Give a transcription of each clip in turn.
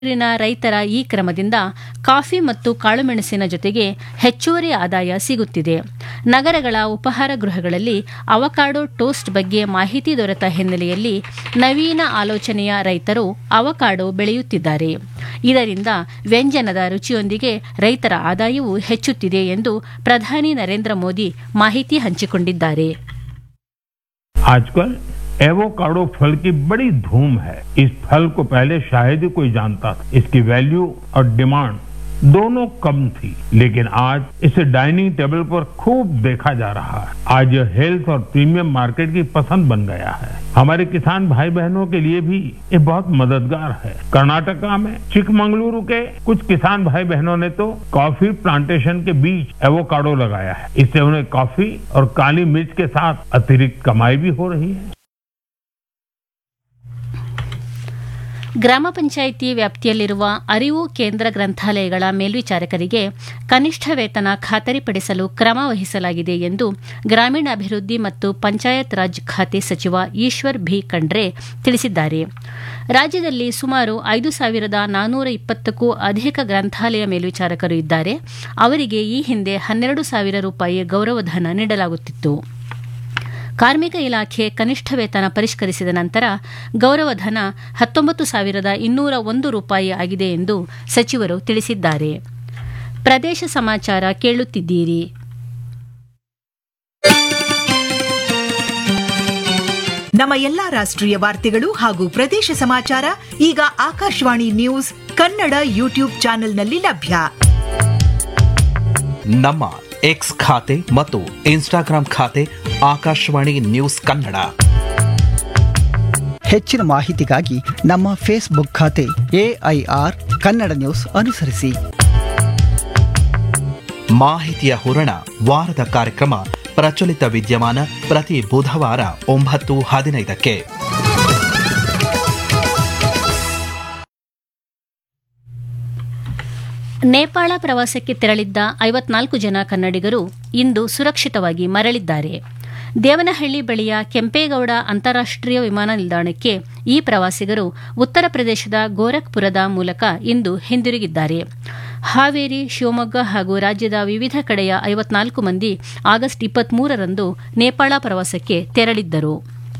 ಿನ ರೈತರ ಈ ಕ್ರಮದಿಂದ ಕಾಫಿ ಮತ್ತು ಕಾಳುಮೆಣಸಿನ ಜೊತೆಗೆ ಹೆಚ್ಚುವರಿ ಆದಾಯ ಸಿಗುತ್ತಿದೆ ನಗರಗಳ ಉಪಹಾರ ಗೃಹಗಳಲ್ಲಿ ಅವಕಾಡೋ ಟೋಸ್ಟ್ ಬಗ್ಗೆ ಮಾಹಿತಿ ದೊರೆತ ಹಿನ್ನೆಲೆಯಲ್ಲಿ ನವೀನ ಆಲೋಚನೆಯ ರೈತರು ಅವಕಾಡೋ ಬೆಳೆಯುತ್ತಿದ್ದಾರೆ ಇದರಿಂದ ವ್ಯಂಜನದ ರುಚಿಯೊಂದಿಗೆ ರೈತರ ಆದಾಯವೂ ಹೆಚ್ಚುತ್ತಿದೆ ಎಂದು ಪ್ರಧಾನಿ ನರೇಂದ್ರ ಮೋದಿ ಮಾಹಿತಿ ಹಂಚಿಕೊಂಡಿದ್ದಾರೆ आजकल एवोकाडो फल की बड़ी धूम है इस फल को पहले शायद ही कोई जानता था इसकी वैल्यू और डिमांड दोनों कम थी लेकिन आज इसे डाइनिंग टेबल पर खूब देखा जा रहा है आज यह हेल्थ और प्रीमियम मार्केट की पसंद बन गया है हमारे किसान भाई बहनों के लिए भी ये बहुत मददगार है कर्नाटका में चिकमंगलुरु के कुछ किसान भाई बहनों ने तो कॉफी प्लांटेशन के बीच एवोकाडो लगाया है इससे उन्हें कॉफी और काली मिर्च के साथ अतिरिक्त कमाई भी हो रही है ಗ್ರಾಮ ಪಂಚಾಯಿತಿ ವ್ಯಾಪ್ತಿಯಲ್ಲಿರುವ ಅರಿವು ಕೇಂದ್ರ ಗ್ರಂಥಾಲಯಗಳ ಮೇಲ್ವಿಚಾರಕರಿಗೆ ಕನಿಷ್ಠ ವೇತನ ಖಾತರಿಪಡಿಸಲು ಕ್ರಮ ವಹಿಸಲಾಗಿದೆ ಎಂದು ಗ್ರಾಮೀಣಾಭಿವೃದ್ಧಿ ಮತ್ತು ಪಂಚಾಯತ್ ರಾಜ್ ಖಾತೆ ಸಚಿವ ಈಶ್ವರ್ ಭಿ ಖಂಡ್ರೆ ತಿಳಿಸಿದ್ದಾರೆ ರಾಜ್ಯದಲ್ಲಿ ಸುಮಾರು ಐದು ಸಾವಿರದ ನಾನ್ನೂರ ಇಪ್ಪತ್ತಕ್ಕೂ ಅಧಿಕ ಗ್ರಂಥಾಲಯ ಮೇಲ್ವಿಚಾರಕರು ಇದ್ದಾರೆ ಅವರಿಗೆ ಈ ಹಿಂದೆ ಹನ್ನೆರಡು ಸಾವಿರ ರೂಪಾಯಿ ಗೌರವಧನ ನೀಡಲಾಗುತ್ತಿತ್ತು ಕಾರ್ಮಿಕ ಇಲಾಖೆ ಕನಿಷ್ಠ ವೇತನ ಪರಿಷ್ಕರಿಸಿದ ನಂತರ ಗೌರವಧನ ಹತ್ತೊಂಬತ್ತು ಸಾವಿರದ ಇನ್ನೂರ ಒಂದು ರೂಪಾಯಿ ಆಗಿದೆ ಎಂದು ಸಚಿವರು ತಿಳಿಸಿದ್ದಾರೆ ಪ್ರದೇಶ ಸಮಾಚಾರ ಕೇಳುತ್ತಿದ್ದೀರಿ ನಮ್ಮ ಎಲ್ಲಾ ರಾಷ್ಟ್ರೀಯ ವಾರ್ತೆಗಳು ಹಾಗೂ ಪ್ರದೇಶ ಸಮಾಚಾರ ಈಗ ಆಕಾಶವಾಣಿ ನ್ಯೂಸ್ ಕನ್ನಡ ಯೂಟ್ಯೂಬ್ ಚಾನೆಲ್ನಲ್ಲಿ ಲಭ್ಯ ನಮ್ಮ ಎಕ್ಸ್ ಖಾತೆ ಮತ್ತು ಇನ್ಸ್ಟಾಗ್ರಾಂ ಖಾತೆ ಆಕಾಶವಾಣಿ ನ್ಯೂಸ್ ಕನ್ನಡ ಹೆಚ್ಚಿನ ಮಾಹಿತಿಗಾಗಿ ನಮ್ಮ ಫೇಸ್ಬುಕ್ ಖಾತೆ ಎಐಆರ್ ಕನ್ನಡ ನ್ಯೂಸ್ ಅನುಸರಿಸಿ ಮಾಹಿತಿಯ ಹೂರಣ ವಾರದ ಕಾರ್ಯಕ್ರಮ ಪ್ರಚಲಿತ ವಿದ್ಯಮಾನ ಪ್ರತಿ ಬುಧವಾರ ಒಂಬತ್ತು ಹದಿನೈದಕ್ಕೆ ನೇಪಾಳ ಪ್ರವಾಸಕ್ಕೆ ತೆರಳಿದ್ದ ಐವತ್ನಾಲ್ಕು ಜನ ಕನ್ನಡಿಗರು ಇಂದು ಸುರಕ್ಷಿತವಾಗಿ ಮರಳಿದ್ದಾರೆ ದೇವನಹಳ್ಳಿ ಬಳಿಯ ಕೆಂಪೇಗೌಡ ಅಂತಾರಾಷ್ಟೀಯ ವಿಮಾನ ನಿಲ್ದಾಣಕ್ಕೆ ಈ ಪ್ರವಾಸಿಗರು ಉತ್ತರ ಪ್ರದೇಶದ ಗೋರಖ್ಪುರದ ಮೂಲಕ ಇಂದು ಹಿಂದಿರುಗಿದ್ದಾರೆ ಹಾವೇರಿ ಶಿವಮೊಗ್ಗ ಹಾಗೂ ರಾಜ್ಯದ ವಿವಿಧ ಕಡೆಯ ಐವತ್ನಾಲ್ಕು ಮಂದಿ ಆಗಸ್ಟ್ ಇಪ್ಪತ್ಮೂರರಂದು ನೇಪಾಳ ಪ್ರವಾಸಕ್ಕೆ ತೆರಳಿದ್ದರು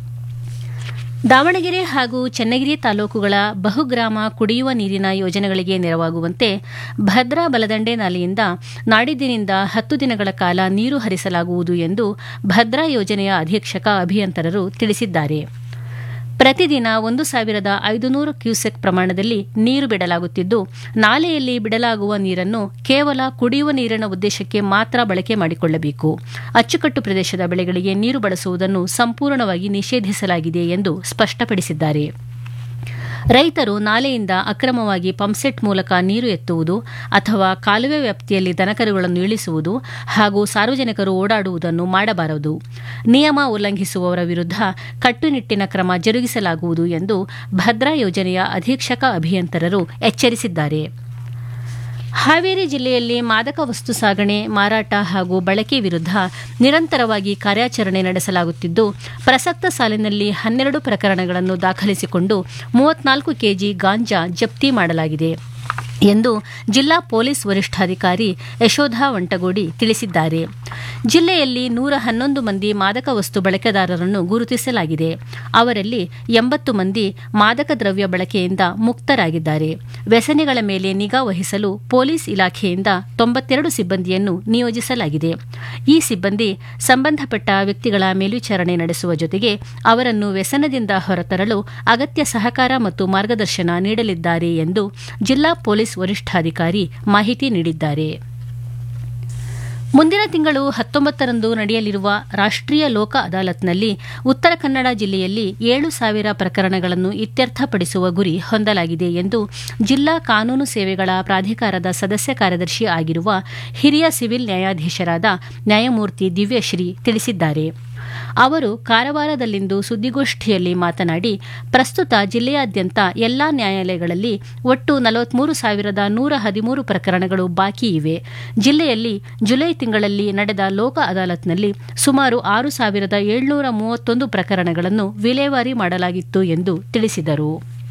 ದಾವಣಗೆರೆ ಹಾಗೂ ಚನ್ನಗಿರಿ ತಾಲೂಕುಗಳ ಬಹುಗ್ರಾಮ ಕುಡಿಯುವ ನೀರಿನ ಯೋಜನೆಗಳಿಗೆ ನೆರವಾಗುವಂತೆ ಭದ್ರಾ ಬಲದಂಡೆ ನಾಲೆಯಿಂದ ನಾಡಿದ್ದಿನಿಂದ ಹತ್ತು ದಿನಗಳ ಕಾಲ ನೀರು ಹರಿಸಲಾಗುವುದು ಎಂದು ಭದ್ರಾ ಯೋಜನೆಯ ಅಧೀಕ್ಷಕ ಅಭಿಯಂತರರು ತಿಳಿಸಿದ್ದಾರೆ ಪ್ರತಿದಿನ ಒಂದು ಸಾವಿರದ ಐದುನೂರು ಕ್ಯೂಸೆಕ್ ಪ್ರಮಾಣದಲ್ಲಿ ನೀರು ಬಿಡಲಾಗುತ್ತಿದ್ದು ನಾಲೆಯಲ್ಲಿ ಬಿಡಲಾಗುವ ನೀರನ್ನು ಕೇವಲ ಕುಡಿಯುವ ನೀರಿನ ಉದ್ದೇಶಕ್ಕೆ ಮಾತ್ರ ಬಳಕೆ ಮಾಡಿಕೊಳ್ಳಬೇಕು ಅಚ್ಚುಕಟ್ಟು ಪ್ರದೇಶದ ಬೆಳೆಗಳಿಗೆ ನೀರು ಬಳಸುವುದನ್ನು ಸಂಪೂರ್ಣವಾಗಿ ನಿಷೇಧಿಸಲಾಗಿದೆ ಎಂದು ಸ್ಪಷ್ಟಪಡಿಸಿದ್ದಾರೆ ರೈತರು ನಾಲೆಯಿಂದ ಅಕ್ರಮವಾಗಿ ಪಂಪ್ಸೆಟ್ ಮೂಲಕ ನೀರು ಎತ್ತುವುದು ಅಥವಾ ಕಾಲುವೆ ವ್ಯಾಪ್ತಿಯಲ್ಲಿ ದನಕರುಗಳನ್ನು ಇಳಿಸುವುದು ಹಾಗೂ ಸಾರ್ವಜನಿಕರು ಓಡಾಡುವುದನ್ನು ಮಾಡಬಾರದು ನಿಯಮ ಉಲ್ಲಂಘಿಸುವವರ ವಿರುದ್ಧ ಕಟ್ಟುನಿಟ್ಟಿನ ಕ್ರಮ ಜರುಗಿಸಲಾಗುವುದು ಎಂದು ಭದ್ರಾ ಯೋಜನೆಯ ಅಧೀಕ್ಷಕ ಅಭಿಯಂತರರು ಎಚ್ಚರಿಸಿದ್ದಾರೆ ಹಾವೇರಿ ಜಿಲ್ಲೆಯಲ್ಲಿ ಮಾದಕ ವಸ್ತು ಸಾಗಣೆ ಮಾರಾಟ ಹಾಗೂ ಬಳಕೆ ವಿರುದ್ಧ ನಿರಂತರವಾಗಿ ಕಾರ್ಯಾಚರಣೆ ನಡೆಸಲಾಗುತ್ತಿದ್ದು ಪ್ರಸಕ್ತ ಸಾಲಿನಲ್ಲಿ ಹನ್ನೆರಡು ಪ್ರಕರಣಗಳನ್ನು ದಾಖಲಿಸಿಕೊಂಡು ಮೂವತ್ನಾಲ್ಕು ಕೆಜಿ ಗಾಂಜಾ ಜಪ್ತಿ ಮಾಡಲಾಗಿದೆ ಎಂದು ಜಿಲ್ಲಾ ಪೊಲೀಸ್ ವರಿಷ್ಠಾಧಿಕಾರಿ ಯಶೋಧ ವಂಟಗೋಡಿ ತಿಳಿಸಿದ್ದಾರೆ ಜಿಲ್ಲೆಯಲ್ಲಿ ನೂರ ಹನ್ನೊಂದು ಮಂದಿ ಮಾದಕ ವಸ್ತು ಬಳಕೆದಾರರನ್ನು ಗುರುತಿಸಲಾಗಿದೆ ಅವರಲ್ಲಿ ಎಂಬತ್ತು ಮಂದಿ ಮಾದಕ ದ್ರವ್ಯ ಬಳಕೆಯಿಂದ ಮುಕ್ತರಾಗಿದ್ದಾರೆ ವ್ಯಸನಿಗಳ ಮೇಲೆ ನಿಗಾ ವಹಿಸಲು ಪೊಲೀಸ್ ಇಲಾಖೆಯಿಂದ ತೊಂಬತ್ತೆರಡು ಸಿಬ್ಬಂದಿಯನ್ನು ನಿಯೋಜಿಸಲಾಗಿದೆ ಈ ಸಿಬ್ಬಂದಿ ಸಂಬಂಧಪಟ್ಟ ವ್ಯಕ್ತಿಗಳ ಮೇಲ್ವಿಚಾರಣೆ ನಡೆಸುವ ಜೊತೆಗೆ ಅವರನ್ನು ವ್ಯಸನದಿಂದ ಹೊರತರಲು ಅಗತ್ಯ ಸಹಕಾರ ಮತ್ತು ಮಾರ್ಗದರ್ಶನ ನೀಡಲಿದ್ದಾರೆ ಎಂದು ಜಿಲ್ಲಾ ಪೊಲೀಸ್ ವರಿಷ್ಠಾಧಿಕಾರಿ ಮಾಹಿತಿ ನೀಡಿದ್ದಾರೆ ಮುಂದಿನ ತಿಂಗಳು ಹತ್ತೊಂಬತ್ತರಂದು ನಡೆಯಲಿರುವ ರಾಷ್ಟ್ರೀಯ ಲೋಕ ಅದಾಲತ್ನಲ್ಲಿ ಉತ್ತರ ಕನ್ನಡ ಜಿಲ್ಲೆಯಲ್ಲಿ ಏಳು ಸಾವಿರ ಪ್ರಕರಣಗಳನ್ನು ಇತ್ಯರ್ಥಪಡಿಸುವ ಗುರಿ ಹೊಂದಲಾಗಿದೆ ಎಂದು ಜಿಲ್ಲಾ ಕಾನೂನು ಸೇವೆಗಳ ಪ್ರಾಧಿಕಾರದ ಸದಸ್ಯ ಕಾರ್ಯದರ್ಶಿ ಆಗಿರುವ ಹಿರಿಯ ಸಿವಿಲ್ ನ್ಯಾಯಾಧೀಶರಾದ ನ್ಯಾಯಮೂರ್ತಿ ದಿವ್ಯಶ್ರೀ ತಿಳಿಸಿದ್ದಾರೆ ಅವರು ಕಾರವಾರದಲ್ಲಿಂದು ಸುದ್ದಿಗೋಷ್ಠಿಯಲ್ಲಿ ಮಾತನಾಡಿ ಪ್ರಸ್ತುತ ಜಿಲ್ಲೆಯಾದ್ಯಂತ ಎಲ್ಲಾ ನ್ಯಾಯಾಲಯಗಳಲ್ಲಿ ಒಟ್ಟು ನಲವತ್ಮೂರು ಸಾವಿರದ ನೂರ ಹದಿಮೂರು ಪ್ರಕರಣಗಳು ಬಾಕಿ ಇವೆ ಜಿಲ್ಲೆಯಲ್ಲಿ ಜುಲೈ ತಿಂಗಳಲ್ಲಿ ನಡೆದ ಲೋಕ ಅದಾಲತ್ನಲ್ಲಿ ಸುಮಾರು ಆರು ಸಾವಿರದ ಏಳ್ನೂರ ಮೂವತ್ತೊಂದು ಪ್ರಕರಣಗಳನ್ನು ವಿಲೇವಾರಿ ಮಾಡಲಾಗಿತ್ತು ಎಂದು ತಿಳಿಸಿದರು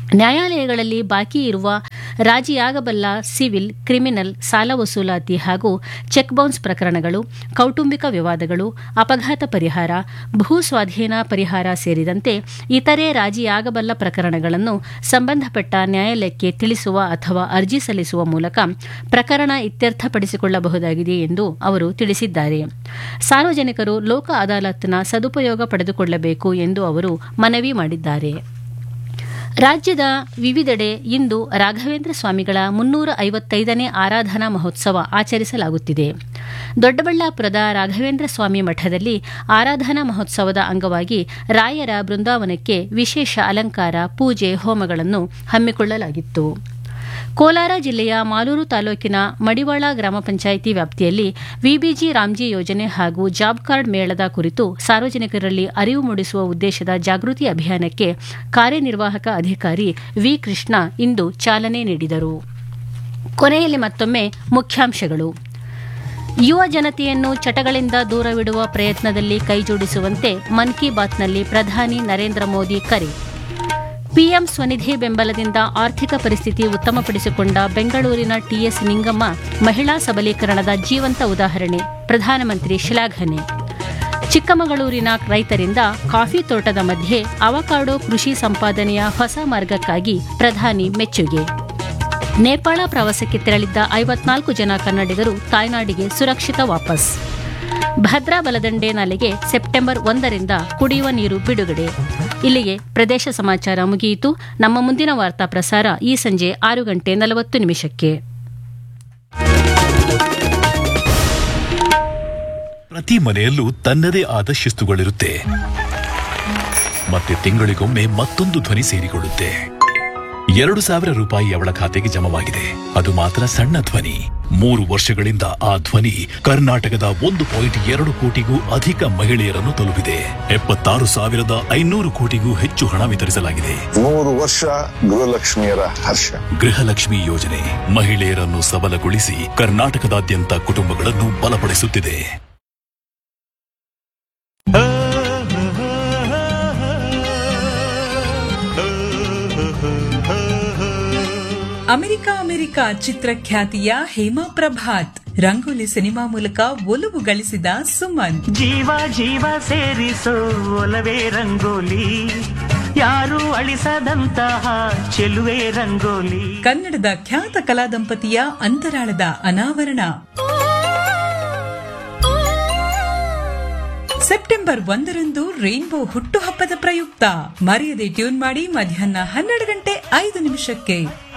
ನ್ಯಾಯಾಲಯಗಳಲ್ಲಿ ಬಾಕಿ ಇರುವ ರಾಜಿಯಾಗಬಲ್ಲ ಸಿವಿಲ್ ಕ್ರಿಮಿನಲ್ ಸಾಲ ವಸೂಲಾತಿ ಹಾಗೂ ಚೆಕ್ ಬೌನ್ಸ್ ಪ್ರಕರಣಗಳು ಕೌಟುಂಬಿಕ ವಿವಾದಗಳು ಅಪಘಾತ ಪರಿಹಾರ ಭೂ ಸ್ವಾಧೀನ ಪರಿಹಾರ ಸೇರಿದಂತೆ ಇತರೆ ರಾಜಿಯಾಗಬಲ್ಲ ಪ್ರಕರಣಗಳನ್ನು ಸಂಬಂಧಪಟ್ಟ ನ್ಯಾಯಾಲಯಕ್ಕೆ ತಿಳಿಸುವ ಅಥವಾ ಅರ್ಜಿ ಸಲ್ಲಿಸುವ ಮೂಲಕ ಪ್ರಕರಣ ಇತ್ಯರ್ಥಪಡಿಸಿಕೊಳ್ಳಬಹುದಾಗಿದೆ ಎಂದು ಅವರು ತಿಳಿಸಿದ್ದಾರೆ ಸಾರ್ವಜನಿಕರು ಲೋಕ ಅದಾಲತ್ನ ಸದುಪಯೋಗ ಪಡೆದುಕೊಳ್ಳಬೇಕು ಎಂದು ಅವರು ಮನವಿ ಮಾಡಿದ್ದಾರೆ ರಾಜ್ಯದ ವಿವಿಧೆಡೆ ಇಂದು ರಾಘವೇಂದ್ರ ಸ್ವಾಮಿಗಳ ಮುನ್ನೂರ ಐವತ್ತೈದನೇ ಆರಾಧನಾ ಮಹೋತ್ಸವ ಆಚರಿಸಲಾಗುತ್ತಿದೆ ದೊಡ್ಡಬಳ್ಳಾಪುರದ ರಾಘವೇಂದ್ರ ಸ್ವಾಮಿ ಮಠದಲ್ಲಿ ಆರಾಧನಾ ಮಹೋತ್ಸವದ ಅಂಗವಾಗಿ ರಾಯರ ಬೃಂದಾವನಕ್ಕೆ ವಿಶೇಷ ಅಲಂಕಾರ ಪೂಜೆ ಹೋಮಗಳನ್ನು ಹಮ್ಮಿಕೊಳ್ಳಲಾಗಿತ್ತು ಕೋಲಾರ ಜಿಲ್ಲೆಯ ಮಾಲೂರು ತಾಲೂಕಿನ ಮಡಿವಾಳ ಗ್ರಾಮ ಪಂಚಾಯಿತಿ ವ್ಯಾಪ್ತಿಯಲ್ಲಿ ವಿಬಿಜಿ ರಾಮ್ಜಿ ಯೋಜನೆ ಹಾಗೂ ಜಾಬ್ ಕಾರ್ಡ್ ಮೇಳದ ಕುರಿತು ಸಾರ್ವಜನಿಕರಲ್ಲಿ ಅರಿವು ಮೂಡಿಸುವ ಉದ್ದೇಶದ ಜಾಗೃತಿ ಅಭಿಯಾನಕ್ಕೆ ಕಾರ್ಯನಿರ್ವಾಹಕ ಅಧಿಕಾರಿ ವಿ ಕೃಷ್ಣ ಇಂದು ಚಾಲನೆ ನೀಡಿದರು ಕೊನೆಯಲ್ಲಿ ಮತ್ತೊಮ್ಮೆ ಮುಖ್ಯಾಂಶಗಳು ಯುವ ಜನತೆಯನ್ನು ಚಟಗಳಿಂದ ದೂರವಿಡುವ ಪ್ರಯತ್ನದಲ್ಲಿ ಕೈಜೋಡಿಸುವಂತೆ ಮನ್ ಕಿ ಬಾತ್ನಲ್ಲಿ ಪ್ರಧಾನಿ ನರೇಂದ್ರ ಮೋದಿ ಕರೆ ಪಿಎಂ ಸ್ವನಿಧಿ ಬೆಂಬಲದಿಂದ ಆರ್ಥಿಕ ಪರಿಸ್ಥಿತಿ ಉತ್ತಮಪಡಿಸಿಕೊಂಡ ಬೆಂಗಳೂರಿನ ಟಿಎಸ್ ನಿಂಗಮ್ಮ ಮಹಿಳಾ ಸಬಲೀಕರಣದ ಜೀವಂತ ಉದಾಹರಣೆ ಪ್ರಧಾನಮಂತ್ರಿ ಶ್ಲಾಘನೆ ಚಿಕ್ಕಮಗಳೂರಿನ ರೈತರಿಂದ ಕಾಫಿ ತೋಟದ ಮಧ್ಯೆ ಅವಕಾಡೋ ಕೃಷಿ ಸಂಪಾದನೆಯ ಹೊಸ ಮಾರ್ಗಕ್ಕಾಗಿ ಪ್ರಧಾನಿ ಮೆಚ್ಚುಗೆ ನೇಪಾಳ ಪ್ರವಾಸಕ್ಕೆ ತೆರಳಿದ್ದ ಐವತ್ನಾಲ್ಕು ಜನ ಕನ್ನಡಿಗರು ತಾಯ್ನಾಡಿಗೆ ಸುರಕ್ಷಿತ ವಾಪಸ್ ಭದ್ರಾ ಬಲದಂಡೆ ನಾಲೆಗೆ ಸೆಪ್ಟೆಂಬರ್ ಒಂದರಿಂದ ಕುಡಿಯುವ ನೀರು ಬಿಡುಗಡೆ ಇಲ್ಲಿಗೆ ಪ್ರದೇಶ ಸಮಾಚಾರ ಮುಗಿಯಿತು ನಮ್ಮ ಮುಂದಿನ ವಾರ್ತಾ ಪ್ರಸಾರ ಈ ಸಂಜೆ ಆರು ಗಂಟೆ ನಲವತ್ತು ನಿಮಿಷಕ್ಕೆ ಪ್ರತಿ ಮನೆಯಲ್ಲೂ ತನ್ನದೇ ಆದ ಶಿಸ್ತುಗಳಿರುತ್ತೆ ಮತ್ತೆ ತಿಂಗಳಿಗೊಮ್ಮೆ ಮತ್ತೊಂದು ಧ್ವನಿ ಸೇರಿಕೊಳ್ಳುತ್ತೆ ಎರಡು ಸಾವಿರ ರೂಪಾಯಿ ಅವಳ ಖಾತೆಗೆ ಜಮವಾಗಿದೆ ಅದು ಮಾತ್ರ ಸಣ್ಣ ಧ್ವನಿ ಮೂರು ವರ್ಷಗಳಿಂದ ಆ ಧ್ವನಿ ಕರ್ನಾಟಕದ ಒಂದು ಪಾಯಿಂಟ್ ಎರಡು ಕೋಟಿಗೂ ಅಧಿಕ ಮಹಿಳೆಯರನ್ನು ತಲುಪಿದೆ ಎಪ್ಪತ್ತಾರು ಸಾವಿರದ ಐನೂರು ಕೋಟಿಗೂ ಹೆಚ್ಚು ಹಣ ವಿತರಿಸಲಾಗಿದೆ ಮೂರು ವರ್ಷ ಗೃಹಲಕ್ಷ್ಮಿಯರ ಹರ್ಷ ಗೃಹಲಕ್ಷ್ಮಿ ಯೋಜನೆ ಮಹಿಳೆಯರನ್ನು ಸಬಲಗೊಳಿಸಿ ಕರ್ನಾಟಕದಾದ್ಯಂತ ಕುಟುಂಬಗಳನ್ನು ಬಲಪಡಿಸುತ್ತಿದೆ ಅಮೆರಿಕ ಅಮೆರಿಕ ಚಿತ್ರಖ್ಯಾತಿಯ ಹೇಮಾ ಪ್ರಭಾತ್ ರಂಗೋಲಿ ಸಿನಿಮಾ ಮೂಲಕ ಒಲವು ಗಳಿಸಿದ ಸುಮನ್ ಜೀವ ಜೀವ ಸೇರಿಸೋ ಒಲವೇ ರಂಗೋಲಿ ಯಾರು ಅಳಿಸದಂತಹ ಚೆಲುವೆ ರಂಗೋಲಿ ಕನ್ನಡದ ಖ್ಯಾತ ಕಲಾ ದಂಪತಿಯ ಅಂತರಾಳದ ಅನಾವರಣ ಸೆಪ್ಟೆಂಬರ್ ಒಂದರಂದು ರೈನ್ಬೋ ಹುಟ್ಟುಹಬ್ಬದ ಪ್ರಯುಕ್ತ ಮರೆಯದೆ ಟ್ಯೂನ್ ಮಾಡಿ ಮಧ್ಯಾಹ್ನ ಹನ್ನೆರಡು ಗಂಟೆ ಐದು ನಿಮಿಷಕ್ಕೆ